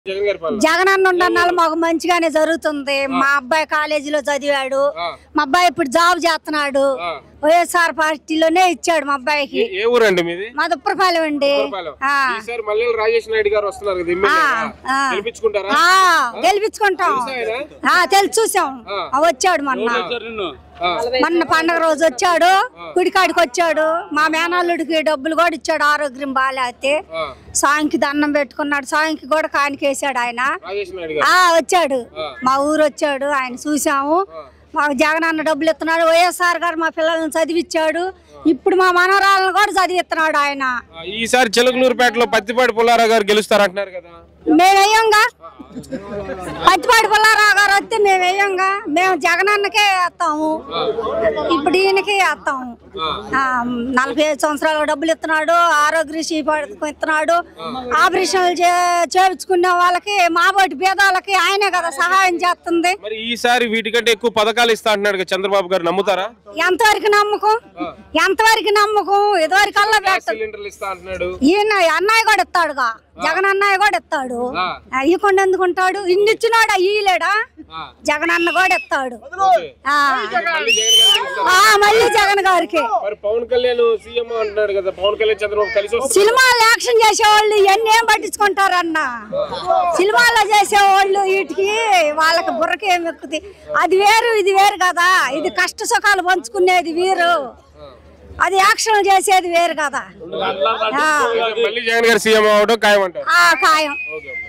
జగన్ గారి పాలన జగన్ అన్న ఉండన్నాళ్ళు మాకు మంచిగానే జరుగుతుంది మా అబ్బాయి కాలేజీలో చదివాడు ఆ. మా అబ్బాయి ఇప్పుడు జాబ్ చేస్తున్నాడు ఆ. వైఎస్ఆర్ పార్టీలోనే ఇచ్చాడు మా అబ్బాయికి ఏ- ఏ ఊరండి మీది మా దుప్పరపాలెం అండి ఉప్పరపాలెం. ఆ. ఈసారి మల్లెల రాజేష్ నాయుడు గారు వస్తున్నారు కదా ఎమ్మెల్యే ఆ, ఆ. గెలిపించుకుంటారా ఆ, గెలిపించుకుంటాం ఆయన? ఆ, తెలుసు చూసాం ఆ. ఆ, వచ్చాడు మొన్న ఆ. మొన్న పండగ రోజు వచ్చాడు గుడికాడికి వచ్చాడు మా మేనల్లుడికి డబ్బులు కూడా ఇచ్చాడు ఆరోగ్యం బాగాలేతే ఆ. సాయంకి దండం పెట్టుకున్నాడు సాయంకి కూడా కానికేసాడు ఆయన రాజేష్ నాయుడు గారు ఆ వచ్చాడు ఆ. మా ఊరు వచ్చాడు ఆయన చూసాము ఆ. మాకు జగన్ అన్న డబ్బులు ఇస్తున్నాడు వైఎస్ఆర్ గారు మా పిల్లల్ని చదివిచ్చాడు ఇప్పుడు మా మనవరాలను కూడా చదివిస్తున్నాడు ఆయన ఆ, ఈసారి చిలకలూరుపేటలో పత్తిపాటి పుల్లారావు గారు గెలుస్తారంటున్నారు కదా మేము వెయ్యంగా పత్తిపాటి పుల్లారావు గారు వస్తే మేము వెయ్యంగా మేము జగన్ అన్నకే వేస్తాము ఇప్పుడు ఈయనకే వేస్తాము ఆ, నలభై ఐదు సంవత్సరాలు డబ్బులు ఇస్తున్నాడు ఆరోగ్యశ్రీ పథకం ఇస్తున్నాడు ఆపరేషన్లు చే చేయించుకునే వాళ్ళకి మాబోటి పేదవాళ్ళకి ఆయనే కదా సహాయం చేస్తుంది మరి ఈసారి వీటికంటే ఎక్కువ పథకాలు ఇస్తా అంటున్నాడు కదా చంద్రబాబు గారు నమ్ముతారా ఎంతవరకు నమ్మకం ఎంతవరకు నమ్మకం ఇదివరకల్లా గ్యాస్ పెట్ట సిలిండర్లు ఇస్తా అంటున్నాడు ఈయన అన్నయ్య కూడా ఇస్తాడుగా జగన్ అన్నయ్య కూడా ఇస్తాడు ఆ. ఇవ్వకుండా ఎందుకు ఉంటాడు ఇన్ని ఇచ్చినాడా ఈలేడా ఆ. జగన్ అన్న కూడా ఇస్తాడు ఓకే. ఆ. మళ్ళీ జగన్ గారు గెలుస్తారా? ఆ, మళ్ళీ జగన్ గారికి మరి పవన్ కళ్యాణ్ సీఎం అంటున్నాడు కదా పవన్ కళ్యాణ్ చంద్రబాబు కలిసి వస్తారు సినిమాలు యాక్షన్ చేసేవాళ్ళు ఇవన్నీ ఏం పట్టించుకుంటారన్న సినిమాలో చేసేవాళ్ళు వీటికి వాళ్ళకి బుర్రకి ఏం ఎక్కుతుంది అది వేరు ఇది వేరు కదా ఇది కష్ట సుఖాలు పంచుకునేది వీరు అది యాక్షన్ చేసేది వేరు కదా ఆ, మళ్ళీ జగన్ గారు సీఎం అవడం ఖాయమంటారు ఆ ఖాయం ఓకే